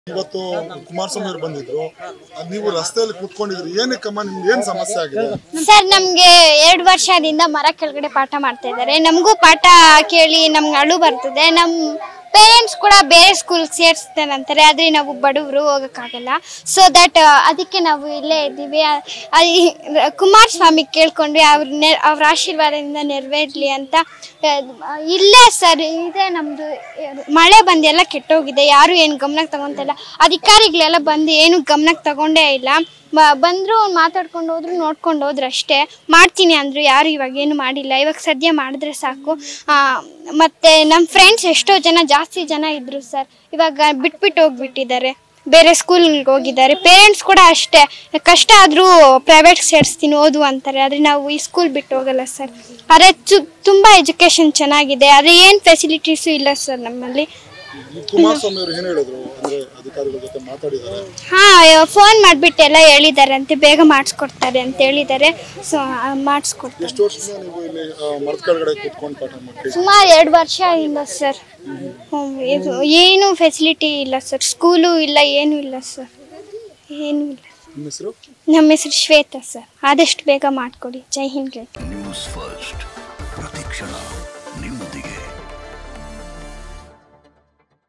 ಇವತ್ತು ಕುಮಾರಸ್ವಾಮಿ ಅವರು ಬಂದಿದ್ರು ಅದ್ ನೀವು ರಸ್ತೆಯಲ್ಲಿ ಕೂತ್ಕೊಂಡಿದ್ರಿ ಏನಕ್ಕಮ್ಮ ನಿಮ್ಗೆ ಏನ್ ಸಮಸ್ಯೆ ಆಗಿದೆ ಸರ್ ನಮ್ಗೆ ಎರಡು ವರ್ಷದಿಂದ ಮರ ಕೆಳಗಡೆ ಪಾಠ ಮಾಡ್ತಾ ಇದ್ದಾರೆ ನಮಗೂ ಪಾಠ ಕೇಳಿ ನಮ್ಗೆ ಅಳು ಬರ್ತದೆ ನಮ್ಮ ಪೇರೆಂಟ್ಸ್ ಕೂಡ ಬೇರೆ ಸ್ಕೂಲ್ ಸೇರಿಸ್ತೇನೆ ಅಂತಾರೆ ಆದರೆ ನಾವು ಬಡವರು ಹೋಗೋಕ್ಕಾಗಲ್ಲ ಸೊ ದಟ್ ಅದಕ್ಕೆ ನಾವು ಇಲ್ಲೇ ಇದ್ದೀವಿ ಆ- ಆ- ಈ ಕುಮಾರಸ್ವಾಮಿ ಕೇಳ್ಕೊಂಡ್ವಿ ಅವ್ರ ನೆ ಅವ್ರ ಆಶೀರ್ವಾದದಿಂದ ನೆರವೇರಲಿ ಅಂತ ಆ, ಇಲ್ಲೇ ಸರ್ ಇದೆ ನಮ್ಮದು ಮಳೆ ಬಂದು ಎಲ್ಲ ಕೆಟ್ಟೋಗಿದೆ ಯಾರು ಏನು ಗಮನಕ್ಕೆ ತಗೊಂತಿಲ್ಲ ಅಧಿಕಾರಿಗಳೆಲ್ಲ ಬಂದು ಏನು ಗಮನಕ್ಕೆ ತಗೊಂಡೇ ಇಲ್ಲ ಬ- ಬಂದ್ರು ಮಾತಾಡ್ಕೊಂಡು ಹೋದ್ರು ನೋಡ್ಕೊಂಡು ಹೋದ್ರು ಅಷ್ಟೇ ಮಾಡ್ತೀನಿ ಅಂದ್ರು ಯಾರು ಇವಾಗ ಏನು ಮಾಡಿಲ್ಲ ಇವಾಗ ಸದ್ಯ ಮಾಡಿದ್ರೆ ಸಾಕು ಆ, ಮತ್ತೆ ನಮ್ಮ ಫ್ರೆಂಡ್ಸ್ ಎಷ್ಟೋ ಜನ ಜಾಸ್ತಿ ಜನ ಇದ್ರು ಸರ್ ಇವಾಗ ಬಿಟ್ಬಿಟ್ಟು ಹೋಗ್ಬಿಟ್ಟಿದ್ದಾರೆ ಬೇರೆ ಸ್ಕೂಲ್ಗೆ ಹೋಗಿದ್ದಾರೆ ಪೇರೆಂಟ್ಸ್ ಕೂಡ ಅಷ್ಟೇ ಕಷ್ಟ ಆದರೂ ಪ್ರೈವೇಟ್ ಸೇರಿಸ್ತೀನಿ ಓದು ಅಂತಾರೆ ಆದರೆ ನಾವು ಈ ಸ್ಕೂಲ್ ಬಿಟ್ಟು ಹೋಗಲ್ಲ ಸರ್ ಆದರೆ ತುಂಬ ಎಜುಕೇಷನ್ ಚೆನ್ನಾಗಿದೆ ಆದರೆ ಏನು ಫೆಸಿಲಿಟೀಸು ಇಲ್ಲ ಸರ್ ನಮ್ಮಲ್ಲಿ ಈ ಕುಮಾರಸ್ವಾಮಿ ಅವರು ಏನ್ ಹೇಳಿದ್ರು ಅಂದ್ರೆ ಅಧಿಕಾರಿಗಳ ಜೊತೆ ಮಾತಾಡಿದ್ದಾರೆ ಹಾ ಫೋನ್ ಮಾಡಿಬಿಟ್ಟು ಎಲ್ಲ ಹೇಳಿದ್ದಾರೆ ಅಂತೆ ಬೇಗ ಮಾಡಿಸ್ಕೊಡ್ತಾರೆ ಅಂತ ಹೇಳಿದ್ದಾರೆ ಸೊ ಮಾಡಿಸ್ಕೊಡ್ತಾರೆ ಎಷ್ಟು ವರ್ಷದಿಂದ ನೀವು ಇಲ್ಲಿ ಆ, ಮರದ ಕೆಳಗಡೆ ಕೂತ್ಕೊಂಡು ಪಾಠ ಮಾಡ್ತೀವಿ ಸುಮಾರು ಎರಡು ವರ್ಷದಿಂದ ಸರ್ ಹ್ಮ್, ಇದು ಏನು ಫೆಸಿಲಿಟಿ ಇಲ್ಲ ಸರ್ ಸ್ಕೂಲು ಇಲ್ಲ ಏನೂ ಇಲ್ಲ ಸರ್ ಏನೂ ಇಲ್ಲ ನಿಮ್ಮ ಹೆಸರು ನಮ್ಮ ಹೆಸರು ಶ್ವೇತಾ ಸರ್ ಆದಷ್ಟು ಬೇಗ ಮಾಡಿಕೊಡಿ ಜೈ ಹಿಂದ್ ಜೈ ನ್ಯೂಸ್ ಫಸ್ಟ್ ಪ್ರತಿಕ್ಷಣ ನಿಮ್ಮೊಂದಿಗೆ